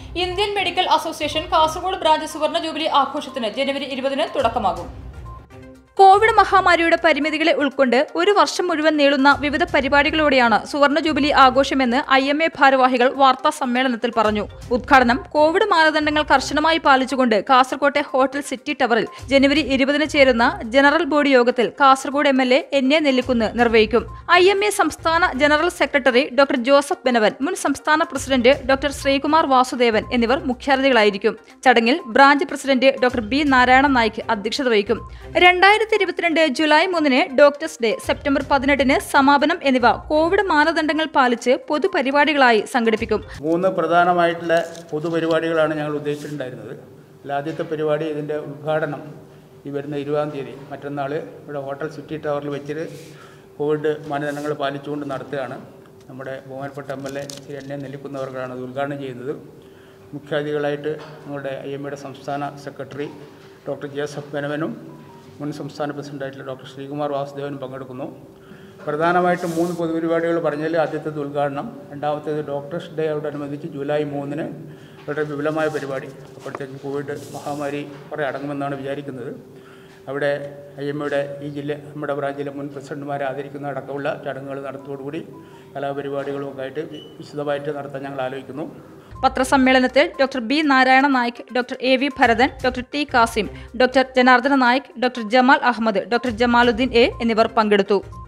Indian medical association Kasaragod branch സുവർണ jubilee ആഘോഷത്തിന് ജനുവരി ഇരുപതിന് തുടക്കമാകും കോവിഡ് മഹാമാരിയുടെ പരിമിതികളെ ഉൾക്കൊണ്ട് ഒരു വർഷം മുഴുവൻ നീളുന്ന വിവിധ പരിപാടികളോടെയാണ് സുവർണ ജൂബിലി ആഘോഷമെന്ന് ഐ എം എ ഭാരവാഹികൾ വാർത്താ സമ്മേളനത്തിൽ പറഞ്ഞു ഉദ്ഘാടനം കോവിഡ് മാനദണ്ഡങ്ങൾ കർശനമായി പാലിച്ചുകൊണ്ട് കാസർകോട്ടെ ഹോട്ടൽ സിറ്റി ടവറിൽ ജനുവരി ഇരുപതിന് ചേരുന്ന ജനറൽ ബോഡി യോഗത്തിൽ Kasaragod M L A N A Nellikunnu നിർവഹിക്കും ഐ എം എ സംസ്ഥാന general secretary doctor Joseph Benavan മുൻ സംസ്ഥാന പ്രസിഡന്റ് ഡോക്ടർ ശ്രീകുമാർ വാസുദേവൻ എന്നിവർ മുഖ്യാതിഥികളായിരിക്കും ചടങ്ങിൽ branch president doctor B Narayana Naik അധ്യക്ഷത വഹിക്കും രണ്ടായിരത്തി ഇരുപത്തിരണ്ട് ജൂലൈ മൂന്നിന് ഡോക്ടേഴ്സ് ഡേ സെപ്റ്റംബർ പതിനെട്ടിന് സമാപനം എന്നിവ കോവിഡ് മാനദണ്ഡങ്ങൾ പാലിച്ച് പൊതുപരിപാടികളായി സംഘടിപ്പിക്കും മൂന്ന് പ്രധാനമായിട്ടുള്ള പൊതുപരിപാടികളാണ് ഞങ്ങൾ ഉദ്ദേശിച്ചിട്ടുണ്ടായിരുന്നത് അതിൽ ആദ്യത്തെ പരിപാടി ഇതിൻ്റെ ഉദ്ഘാടനം ഈ വരുന്ന ഇരുപതാം തീയതി മറ്റന്നാൾ ഇവിടെ ഹോട്ടൽ സിറ്റി ടവറിൽ വെച്ചിട്ട് കോവിഡ് മാനദണ്ഡങ്ങൾ പാലിച്ചുകൊണ്ട് നടത്തുകയാണ് നമ്മുടെ ബഹുമാനപ്പെട്ട M L A Shri N A നെല്ലിക്കുന്നവർക്കാണ് അത് ഉദ്ഘാടനം ചെയ്യുന്നത് മുഖ്യാതിഥികളായിട്ട് നമ്മുടെ ഐ എം എയുടെ സംസ്ഥാന സെക്രട്ടറി ഡോക്ടർ ജേസഫ് ബെനവനും മുൻ സംസ്ഥാന പ്രസിഡൻ്റായിട്ടുള്ള ഡോക്ടർ ശ്രീകുമാർ വാസുദേവനും പങ്കെടുക്കുന്നു പ്രധാനമായിട്ടും മൂന്ന് പൊതുപരിപാടികൾ പറഞ്ഞാൽ ആദ്യത്തേത് ഉദ്ഘാടനം രണ്ടാമത്തേത് ഡോക്ടേഴ്സ് ഡേയോടനുബന്ധിച്ച് ജൂലൈ മൂന്നിന് വളരെ വിപുലമായ പരിപാടി അപ്പോഴത്തേക്കും കോവിഡ് മഹാമാരി കുറേ അടങ്ങുമെന്നാണ് വിചാരിക്കുന്നത് അവിടെ ഐ എം എയുടെ ഈ ജില്ല നമ്മുടെ ബ്രാഞ്ചിലെ മുൻ പ്രസിഡന്റുമാരെ ആദരിക്കുന്ന അടക്കമുള്ള ചടങ്ങുകൾ നടത്തോടുകൂടി കലാപരിപാടികളും ഒക്കെ ആയിട്ട് വി- വിശദമായിട്ട് നടത്താൻ ഞങ്ങൾ ആലോചിക്കുന്നു പത്രസമ്മേളനത്തിൽ doctor B Narayana Naik doctor A V Bharathan doctor T Kasim doctor Janardhana Naik doctor Jamal Ahmed doctor Jamaludheen A എന്നിവർ പങ്കെടുത്തു